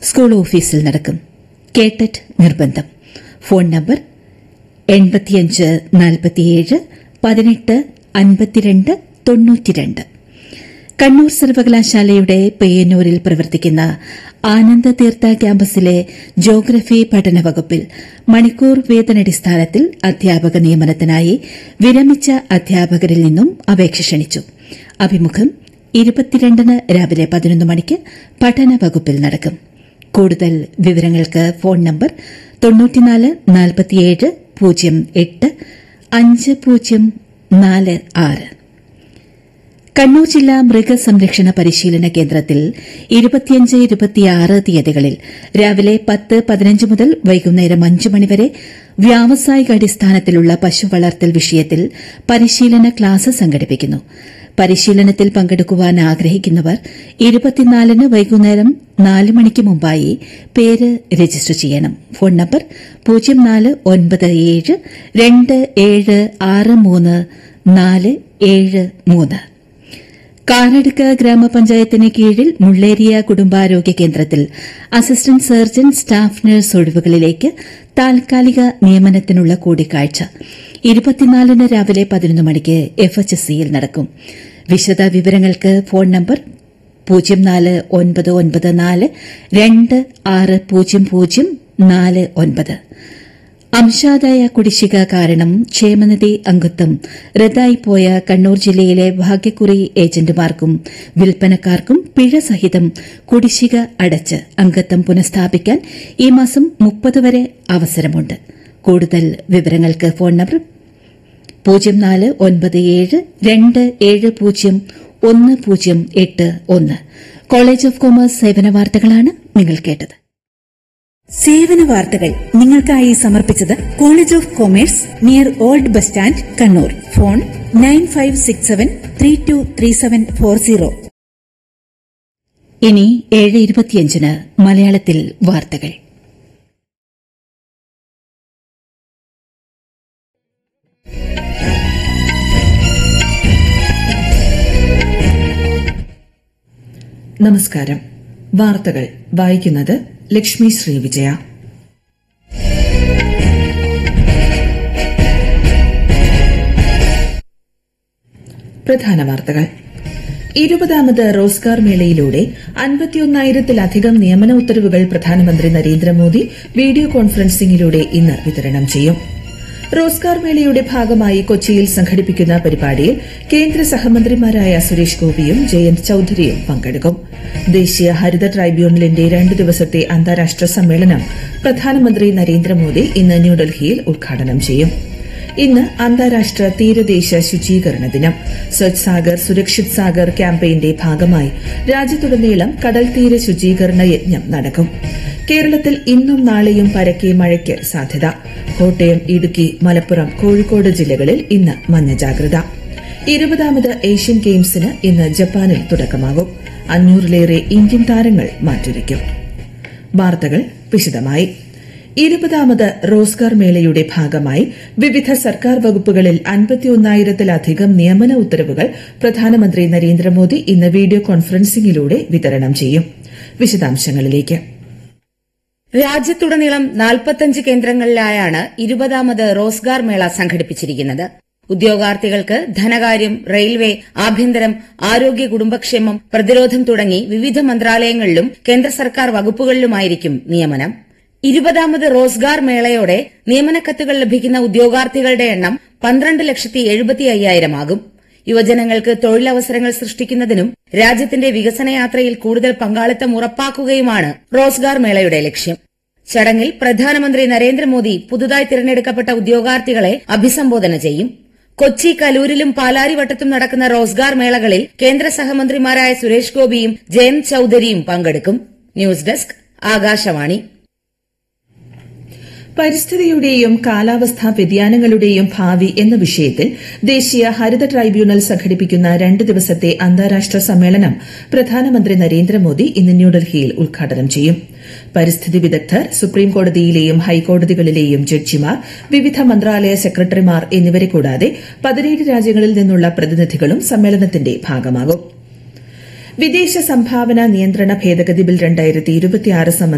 school ഓഫീസിൽ നടക്കും കേട്ടറ്റ് നിർബന്ധം ഫോൺ നമ്പർ എൺപത്തിയഞ്ച് നാൽപ്പത്തിയേഴ് പതിനെട്ട് അൻപത്തിരണ്ട് തൊണ്ണൂറ്റിരണ്ട് കണ്ണൂർ സർവകലാശാലയുടെ പയ്യന്നൂരിൽ പ്രവർത്തിക്കുന്ന ആനന്ദതീർത്ഥ ക്യാമ്പസിലെ ജോഗ്രഫി പഠന വകുപ്പിൽ മണിക്കൂർ വേതനടിസ്ഥാനത്തിൽ അധ്യാപക നിയമനത്തിനായി വിരമിച്ച അധ്യാപകരിൽ നിന്നും അപേക്ഷ ക്ഷണിച്ചു അഭിമുഖം ഇരുപത്തിരണ്ടിന് രാവിലെ പതിനൊന്ന് മണിക്ക് പഠന വകുപ്പിൽ നടക്കും കൂടുതൽ വിവരങ്ങൾക്ക് ഫോൺ നമ്പർ തൊണ്ണൂറ്റിനാല് നാൽപ്പത്തിയേഴ് പൂജ്യം എട്ട് അഞ്ച് പൂജ്യം നാല് ആറ് കണ്ണൂർ ജില്ലാ മൃഗസംരക്ഷണ പരിശീലന കേന്ദ്രത്തിൽ ഇരുപത്തിയഞ്ച് ഇരുപത്തിയാറ് തീയതികളിൽ രാവിലെ പത്ത് പതിനഞ്ച് മുതൽ വൈകുന്നേരം അഞ്ച് മണിവരെ വ്യാവസായിക അടിസ്ഥാനത്തിലുള്ള പശു വളർത്തൽ വിഷയത്തിൽ പരിശീലന ക്ലാസ് സംഘടിപ്പിക്കുന്നു പരിശീലനത്തിൽ പങ്കെടുക്കുവാൻ ആഗ്രഹിക്കുന്നവർ ഇരുപത്തിനാലിന് വൈകുന്നേരം നാല് മണിക്ക് മുമ്പായി പേര് രജിസ്റ്റർ ചെയ്യണം ഫോൺ നമ്പർ പൂജ്യം നാല് ഒൻപത് ഏഴ് രണ്ട് ഏഴ് ആറ് മൂന്ന് നാല് ഏഴ് മൂന്ന് കാനടുക്ക ഗ്രാമപഞ്ചായത്തിന് കീഴിൽ മുള്ളേരിയ കുടുംബാരോഗ്യ കേന്ദ്രത്തിൽ അസിസ്റ്റന്റ് സർജൻ സ്റ്റാഫ് നഴ്സ് ഒഴിവുകളിലേക്ക് താൽക്കാലിക നിയമനത്തിനുള്ള കൂടിക്കാഴ്ച ഇരുപത്തിനാലിന് രാവിലെ പതിനൊന്ന് മണിക്ക് എഫ് എച്ച് എസ് സിയിൽ നടക്കും വിശദ വിവരങ്ങൾക്ക് ഫോൺ നമ്പർ പൂജ്യം നാല് ഒൻപത് ഒൻപത് നാല് രണ്ട് ആറ് പൂജ്യം പൂജ്യം നാല് ഒൻപത് അംശാദായ കുടിശ്ശിക കാരണം ക്ഷേമനിധി അംഗത്വം റദ്ദായിപ്പോയ കണ്ണൂർ ജില്ലയിലെ ഭാഗ്യക്കുറി ഏജന്റുമാർക്കും വിൽപ്പനക്കാർക്കും പിഴ സഹിതം കുടിശ്ശിക അടച്ച് അംഗത്വം പുനഃസ്ഥാപിക്കാൻ ഈ മാസം മുപ്പത് വരെ അവസരമുണ്ട് കൂടുതൽ വിവരങ്ങൾക്ക് ഫോൺ നമ്പർ പൂജ്യം നാല് ഒൻപത് ഏഴ് രണ്ട് ഏഴ് പൂജ്യം ഒന്ന് പൂജ്യം എട്ട് ഒന്ന് കോളേജ് ഓഫ് കോമേഴ്സ് സേവന വാർത്തകളാണ് നിങ്ങൾ കേട്ടത് സേവന വാർത്തകൾ നിങ്ങൾക്കായി സമർപ്പിച്ചത് college of commerce near old bus stand Kannur phone nine five six seven three two three seven four zero ഇനി ഏഴ് ഇരുപത്തിയഞ്ചിന് മലയാളത്തിൽ വാർത്തകൾ നമസ്കാരം വാർത്തകൾ വായിക്കുന്നത് ലക്ഷ്മി ശ്രീവിജയ പ്രധാന വാർത്തകൾ ഇരുപതാമത് റോസ്ഗാർ മേളയിലൂടെ അൻപത്തിയൊന്നായിരത്തിലധികം നിയമന ഉത്തരവുകൾ പ്രധാനമന്ത്രി നരേന്ദ്രമോദി വീഡിയോ കോൺഫറൻസിംഗിലൂടെ ഇന്ന് വിതരണം ചെയ്യും റോസ്ഗാർ മേളയുടെ ഭാഗമായി കൊച്ചിയിൽ സംഘടിപ്പിക്കുന്ന പരിപാടിയിൽ കേന്ദ്ര സഹമന്ത്രിമാരായ സുരേഷ് ഗോപിയും ജയന്ത് ചൌധരിയും പങ്കെടുക്കും ദേശീയ ഹരിത ട്രൈബ്യൂണലിന്റെ രണ്ട് ദിവസത്തെ അന്താരാഷ്ട്ര സമ്മേളനം പ്രധാനമന്ത്രി നരേന്ദ്രമോദി ഇന്ന് ന്യൂഡൽഹിയിൽ ഉദ്ഘാടനം ചെയ്യും ഇന്ന് അന്താരാഷ്ട്ര തീരദേശ ശുചീകരണ ദിനം സ്വച്ഛ് സാഗർ സുരക്ഷിത് സാഗർ ക്യാമ്പയിന്റെ ഭാഗമായി രാജ്യത്തുടനീളം കടൽ തീര ശുചീകരണ യജ്ഞം നടക്കും കേരളത്തിൽ ഇന്നും നാളെയും പരക്കെ മഴയ്ക്ക് സാധ്യത കോട്ടയം ഇടുക്കി മലപ്പുറം കോഴിക്കോട് ജില്ലകളിൽ ഇന്ന് മഞ്ഞ ജാഗ്രത ഇരുപതാമത് ഏഷ്യൻ ഗെയിംസിന് ഇന്ന് ജപ്പാനിൽ തുടക്കമാകും അഞ്ഞൂറിലേറെ ഇന്ത്യൻ താരങ്ങൾ മാറ്റുരയ്ക്കും വാർത്തകൾ വിശദമായി ഇരുപതാമത് റോസ്ഗാർ മേളയുടെ ഭാഗമായി വിവിധ സർക്കാർ വകുപ്പുകളിൽ അൻപത്തിയൊന്നായിരത്തിലധികം നിയമന ഉത്തരവുകൾ പ്രധാനമന്ത്രി നരേന്ദ്രമോദി ഇന്ന് വീഡിയോ കോൺഫറൻസിംഗിലൂടെ വിതരണം ചെയ്യും വിശദാംശങ്ങളിലേക്ക് രാജ്യത്തുടനീളം നാൽപ്പത്തഞ്ച് കേന്ദ്രങ്ങളിലായാണ് ഇരുപതാമത് റോസ്ഗാർ മേള സംഘടിപ്പിച്ചിരിക്കുന്നത് ഉദ്യോഗാർത്ഥികൾക്ക് ധനകാര്യം റെയിൽവേ ആഭ്യന്തരം ആരോഗ്യ കുടുംബക്ഷേമം പ്രതിരോധം തുടങ്ങി വിവിധ മന്ത്രാലയങ്ങളിലും കേന്ദ്ര സർക്കാർ വകുപ്പുകളിലുമായിരിക്കും നിയമനം ഇരുപതാമത് റോസ്ഗാർ മേളയോടെ നിയമനക്കത്തുകൾ ലഭിക്കുന്ന ഉദ്യോഗാർത്ഥികളുടെ എണ്ണം പന്ത്രണ്ട് ലക്ഷത്തി എഴുപത്തി അയ്യായിരമാകും യുവജനങ്ങൾക്ക് തൊഴിലവസരങ്ങൾ സൃഷ്ടിക്കുന്നതിനും രാജ്യത്തിന്റെ വികസനയാത്രയിൽ കൂടുതൽ പങ്കാളിത്തം ഉറപ്പാക്കുകയുമാണ് റോസ്ഗാർ മേളയുടെ ലക്ഷ്യം ചടങ്ങിൽ പ്രധാനമന്ത്രി നരേന്ദ്രമോദി പുതുതായി തിരഞ്ഞെടുക്കപ്പെട്ട ഉദ്യോഗാർത്ഥികളെ അഭിസംബോധന ചെയ്യും കൊച്ചി കലൂരിലും പാലാരിവട്ടത്തും നടക്കുന്ന റോസ്ഗാർ മേളകളിൽ കേന്ദ്ര സഹമന്ത്രിമാരായ സുരേഷ് ഗോപിയും ജയന്ത് ചൌധരിയും പങ്കെടുക്കും ന്യൂസ് ഡെസ്ക് ആകാശവാണി പരിസ്ഥിതിയുടെയും കാലാവസ്ഥാ വ്യതിയാനങ്ങളുടെയും ഭാവി എന്ന വിഷയത്തിൽ ദേശീയ ഹരിത ട്രൈബ്യൂണൽ സംഘടിപ്പിക്കുന്ന രണ്ട് ദിവസത്തെ അന്താരാഷ്ട്ര സമ്മേളനം പ്രധാനമന്ത്രി നരേന്ദ്രമോദി ഇന്ന് ന്യൂഡൽഹിയിൽ ഉദ്ഘാടനം ചെയ്യും പരിസ്ഥിതി വിദഗ്ധർ സുപ്രീംകോടതിയിലെയും ഹൈക്കോടതികളിലെയും ജഡ്ജിമാർ വിവിധ മന്ത്രാലയ സെക്രട്ടറിമാർ എന്നിവരെ കൂടാതെ പതിനേഴ് രാജ്യങ്ങളിൽ നിന്നുള്ള പ്രതിനിധികളും സമ്മേളനത്തിന്റെ ഭാഗമാകും വിദേശ സംഭാവന നിയന്ത്രണ ഭേദഗതി ബിൽ രണ്ടായിരത്തി ഇരുപത്തിയാറ്